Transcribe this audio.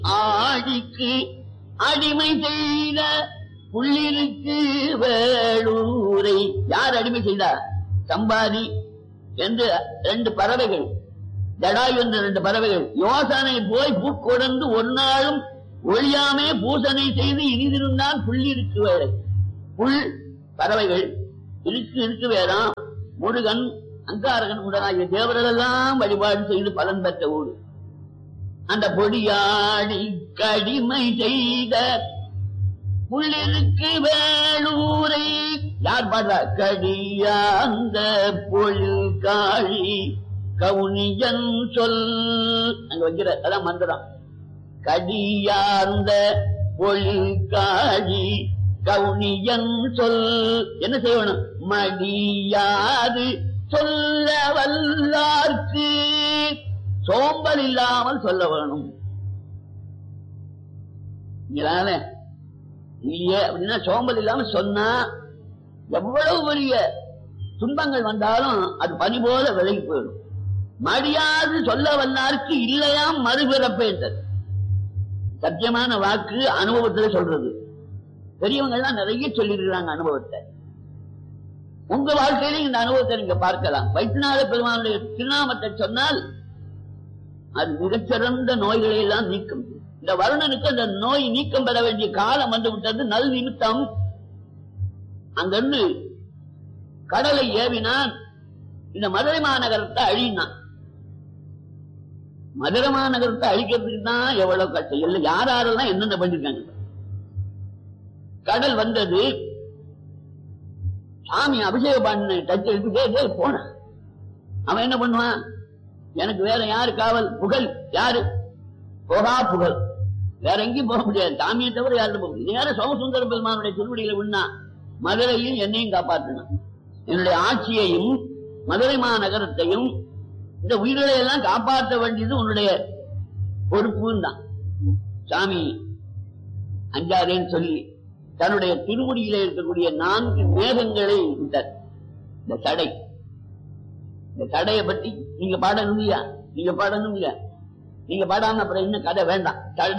ஆடிக்கு அடிமை செய்த புள்ளிருக்கு வேளூரை யார் அடிமை செய்தா சம்பாதி என்று ரெண்டு பறவைகள் ஜடாயு என்ற ரெண்டு பறவைகள் யோசனை போய் பூக்கொடர்ந்து ஒரு நாளும் ஒழியாமே பூசனை செய்து இனிதிருந்தான் புள்ளிருக்கு வேலை புல் பறவைகள் இருக்கு இருக்கு வேறாம் முருகன் அங்காரகன் உடனாகிய தேவரெல்லாம் வழிபாடு செய்து பலன் பெற்ற ஊடு அந்த பொடியாடி கடிமை செய்த புள்ளிருக்கு வேளூரை யார் பாடுறா கடியாந்த பொழில் காழி கவுனியன் சொல் அங்க வைக்கிற அதான் மந்திரம் கடியார்ந்த பொழில் காழி கவுனியன் சொல் என்ன செய்யணும் மடியாது சொல்ல வல்லார்க்கு சோம்பல் இல்லாமல் சொல்ல வேணும் இங்கதானே இல்லையே அப்படின்னா சோம்பல் இல்லாம சொன்னா எவ்வளவு பெரிய துன்பங்கள் வந்தாலும் அது பனி போல விலகி போயிடும் மடியாது சொல்ல வல்லாருக்கு இல்லையாம் மறுபிறப்பேன்றது சத்தியமான வாக்கு அனுபவத்துல சொல்றது பெரியவங்க எல்லாம் நிறைய சொல்லிருக்கிறாங்க அனுபவத்தை உங்க வாழ்க்கையில இந்த அனுபவத்தை நீங்க பார்க்கலாம் வைத்தியநாத பெருமானுடைய திருநாமத்தை சொன்னால் அது மிகச்சிறந்த நோய்களை எல்லாம் நீக்கும் இந்த வருணனுக்கு அந்த நோய் நீக்கம் பெற வேண்டிய காலம் வந்து விட்டது நல் நிமித்தம் அங்கிருந்து கடலை ஏவினான் இந்த மதுரை மாநகரத்தை அழினான் மதுரை மாநகரத்தை அழிக்கிறதுக்கு தான் எவ்வளவு கஷ்டம் இல்லை யார் யாரெல்லாம் என்னென்ன பண்ணிருக்காங்க கடல் வந்தது சாமி அபிஷேகம் பண்ண டச் எடுத்து போன அவன் என்ன பண்ணுவான் எனக்கு வேற யாரு காவல் புகழ் யாரு போகா புகழ் வேற எங்கேயும் போக முடியாது சாமியை தவிர யாரும் போக முடியாது நேரம் சோமசுந்தர பெருமானுடைய திருவடியில விண்ணா மதுரையும் என்னையும் காப்பாற்றினான் என்னுடைய ஆட்சியையும் மதுரை மாநகரத்தையும் இந்த உயிர்களை எல்லாம் காப்பாற்ற வேண்டியது உன்னுடைய பொறுப்புன்னு தான் சாமி அஞ்சாதேன்னு சொல்லி தன்னுடைய திருமுடியில இருக்கக்கூடிய நான்கு மேகங்களை விட்டார் இந்த தடை இந்த தடையை பற்றி நீங்க பாடணும் இல்லையா நீங்க பாடணும் இல்லையா நீங்க பாடாம அப்புறம் இன்னும் கதை வேண்டாம் தடை